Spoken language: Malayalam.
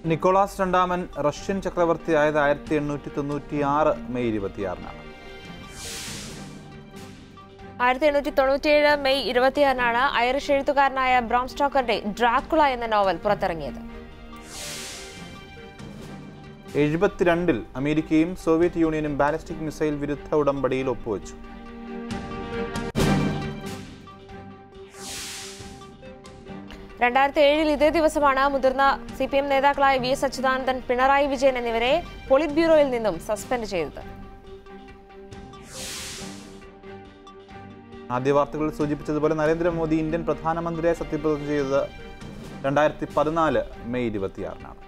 നിക്കോളാസ് രണ്ടാമൻ റഷ്യൻ ചക്രവർത്തിയായത് ആയിരത്തി എണ്ണൂറ്റി തൊണ്ണൂറ്റി ആറ് മെയ് ഇരുപത്തിയാറിനാണ് ആയിരത്തി എണ്ണൂറ്റി തൊണ്ണൂറ്റിയേഴ് മെയ് ഇരുപത്തിയാറിനാണ് ഐറിഷ് എഴുത്തുകാരനായ ബ്രാം സ്റ്റോക്കറുടെ ഡ്രാക്കുള എന്ന നോവൽ പുറത്തിറങ്ങിയത് എഴുപത്തിരണ്ടിൽ അമേരിക്കയും സോവിയറ്റ് യൂണിയനും ബാലിസ്റ്റിക് മിസൈൽ വിരുദ്ധ ഉടമ്പടിയിൽ ഒപ്പുവെച്ചു രണ്ടായിരത്തി ഏഴിൽ ഇതേ ദിവസമാണ് മുതിർന്ന സി പി എം നേതാക്കളായ വി എസ് അച്യുതാനന്ദൻ പിണറായി വിജയൻ എന്നിവരെ പോളിറ്റ് ബ്യൂറോയിൽ നിന്നും സസ്പെൻഡ് ചെയ്തത് ആദ്യ വാർത്തകളിൽ സൂചിപ്പിച്ചതുപോലെ നരേന്ദ്രമോദി ഇന്ത്യൻ പ്രധാനമന്ത്രിയായി സത്യപ്രതിജ്ഞ ചെയ്തത് രണ്ടായിരത്തി പതിനാല് മെയ് ഇരുപത്തിയാറിനാണ്